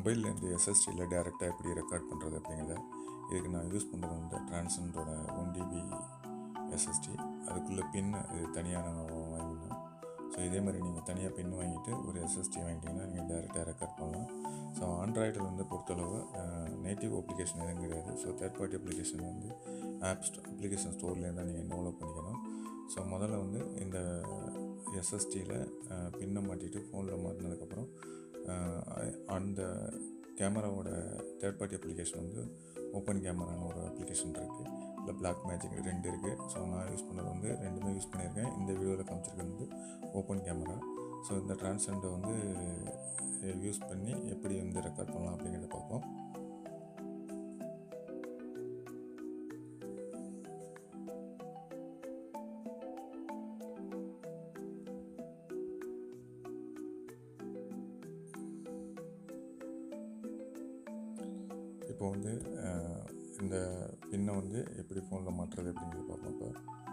மொபைல்லேருந்து எஸ்எஸ்டியில் டேரெக்டாக எப்படி ரெக்கார்ட் பண்ணுறது அப்படிங்கிறத இதுக்கு நான் யூஸ் பண்ணுறது வந்து ட்ரான்சண்டோட ஒன் டிபி எஸ்எஸ்டி அதுக்குள்ளே பின் இது தனியாக நாங்கள் வாங்கினோம் ஸோ இதே மாதிரி நீங்கள் தனியாக பின் வாங்கிட்டு ஒரு எஸ்எஸ்டி வாங்கிட்டீங்கன்னா நீங்கள் டேரெக்டாக ரெக்கார்ட் பண்ணலாம் ஸோ ஆண்ட்ராய்டில் வந்து பொறுத்தளவு நேட்டிவ் அப்ளிகேஷன் எதுவும் கிடையாது ஸோ தேர்ட் பார்ட்டி அப்ளிகேஷன் வந்து ஆப் அப்ளிகேஷன் ஸ்டோர்லேருந்து தான் நீங்கள் டவுன்லோட் பண்ணிக்கணும் ஸோ முதல்ல வந்து இந்த எஸ்எஸ்டியில் பின்னை மாட்டிட்டு ஃபோனில் மாட்டினதுக்கப்புறம் அந்த கேமராவோட தேர்ட் பார்ட்டி அப்ளிகேஷன் வந்து ஓப்பன் கேமரான்னு ஒரு அப்ளிகேஷன் இருக்குது இல்லை பிளாக் மேஜிக் ரெண்டு இருக்குது ஸோ நான் யூஸ் பண்ணது வந்து ரெண்டுமே யூஸ் பண்ணியிருக்கேன் இந்த வீடியோவில் காமிச்சிருக்கிறது வந்து ஓப்பன் கேமரா ஸோ இந்த ட்ரான்ஸ்ஜெண்டை வந்து யூஸ் பண்ணி எப்படி வந்து ரெக்கார்ட் பண்ணலாம் அப்படிங்கிறத பார்ப்போம் இப்போ வந்து இந்த பின்னை வந்து எப்படி ஃபோனில் மாட்டுறது அப்படிங்கிறத பார்ப்போம் இப்போ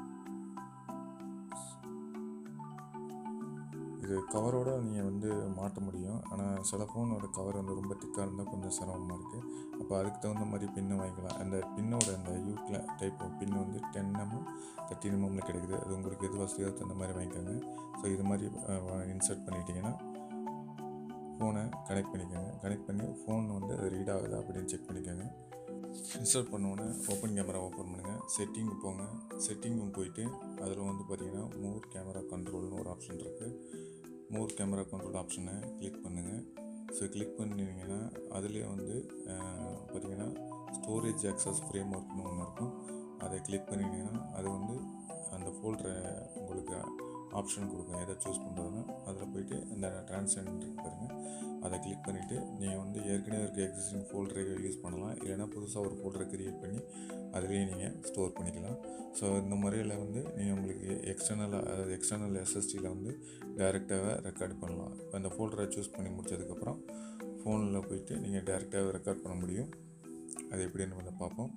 இது கவரோட நீங்கள் வந்து மாட்ட முடியும் ஆனால் சில ஃபோனோட கவர் வந்து ரொம்ப திக்காக இருந்தால் கொஞ்சம் சிரமமாக இருக்குது அப்போ அதுக்கு தகுந்த மாதிரி பின்னை வாங்கிக்கலாம் அந்த பின்னோட அந்த யூக்கில் டைப் பின் வந்து டென் எம்எம் தேர்ட்டின் எம்எம்மில் கிடைக்குது அது உங்களுக்கு எது வசதியாக தகுந்த மாதிரி வாங்கிக்கோங்க ஸோ இது மாதிரி இன்சர்ட் பண்ணிட்டீங்கன்னா ஃபோனை கனெக்ட் பண்ணிக்கோங்க கனெக்ட் பண்ணி ஃபோன் வந்து அது ரீட் ஆகுதா அப்படின்னு செக் பண்ணிக்கோங்க இன்ஸ்டால் பண்ணோன்னே ஓப்பன் கேமரா ஓப்பன் பண்ணுங்கள் செட்டிங் போங்க செட்டிங்கும் போயிட்டு அதில் வந்து பார்த்தீங்கன்னா மூர் கேமரா கண்ட்ரோல்னு ஒரு ஆப்ஷன் இருக்குது மூர் கேமரா கண்ட்ரோல் ஆப்ஷனை கிளிக் பண்ணுங்கள் ஸோ கிளிக் பண்ணிங்கன்னா அதுலேயே வந்து பார்த்திங்கன்னா ஸ்டோரேஜ் ஆக்சஸ் ஃப்ரேம் ஒர்க்னு ஒன்று இருக்கும் அதை கிளிக் பண்ணிங்கன்னா அது வந்து அந்த ஃபோல்டரை உங்களுக்கு ஆப்ஷன் கொடுக்கும் எதை சூஸ் பண்ணுறதுன்னா அதில் போயிட்டு அந்த ட்ரான்ஸ்ஜெண்ட் இருக்கு பாருங்கள் அதை கிளிக் பண்ணிவிட்டு நீங்கள் வந்து ஏற்கனவே இருக்க எக்ஸிஸ்டிங் ஃபோல்டரை யூஸ் பண்ணலாம் இல்லைனா புதுசாக ஒரு ஃபோல்டரை க்ரியேட் பண்ணி அதிலேயே நீங்கள் ஸ்டோர் பண்ணிக்கலாம் ஸோ இந்த முறையில் வந்து நீங்கள் உங்களுக்கு எக்ஸ்டர்னல் அதாவது எக்ஸ்டர்னல் எஸ்எஸ்டியில் வந்து டைரெக்டாகவே ரெக்கார்ட் பண்ணலாம் இப்போ அந்த ஃபோல்டரை சூஸ் பண்ணி முடிச்சதுக்கப்புறம் ஃபோனில் போயிட்டு நீங்கள் டைரெக்டாகவே ரெக்கார்ட் பண்ண முடியும் அது எப்படின்னு வந்து பார்ப்போம்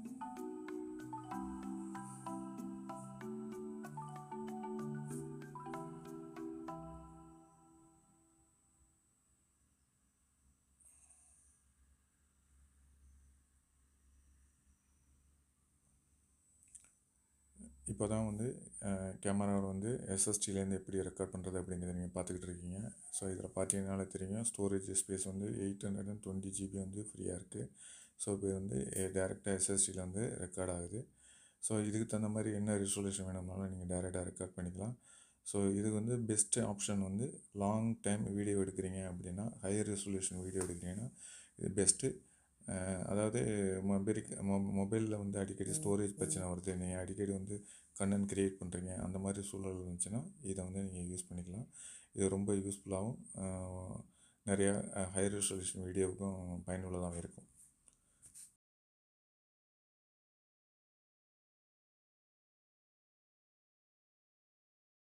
இப்போ தான் வந்து கேமராவில் வந்து எஸ்எஸ்டிலேருந்து எப்படி ரெக்கார்ட் பண்ணுறது அப்படிங்கிறத நீங்கள் பார்த்துக்கிட்டு இருக்கீங்க ஸோ இதில் பார்த்தீங்கனால தெரியும் ஸ்டோரேஜ் ஸ்பேஸ் வந்து eight hundred and twenty GB வந்து ஃப்ரீயாக இருக்குது ஸோ இப்போ வந்து டேரெக்டாக எஸ்எஸ்டியில் வந்து ரெக்கார்ட் ஆகுது ஸோ இதுக்கு தகுந்த மாதிரி என்ன ரிசொல்யூஷன் வேணும்னாலும் நீங்கள் டேரெக்டாக ரெக்கார்ட் பண்ணிக்கலாம் ஸோ இது வந்து பெஸ்ட்டு ஆப்ஷன் வந்து லாங் டைம் வீடியோ எடுக்கிறீங்க அப்படின்னா ஹையர் ரெசொல்யூஷன் வீடியோ எடுக்கிறீங்கன்னா இது பெஸ்ட்டு அதாவது மொபைல் மொபைலில் வந்து அடிக்கடி ஸ்டோரேஜ் பிரச்சனை வருது நீங்கள் அடிக்கடி வந்து கண்ணன் க்ரியேட் பண்ணுறீங்க அந்த மாதிரி சூழல் இருந்துச்சுன்னா இதை வந்து நீங்கள் யூஸ் பண்ணிக்கலாம் இது ரொம்ப யூஸ்ஃபுல்லாகவும் நிறையா ஹை ரெசல்யூஷன் வீடியோவுக்கும் பயனுள்ளதாகவும் இருக்கும்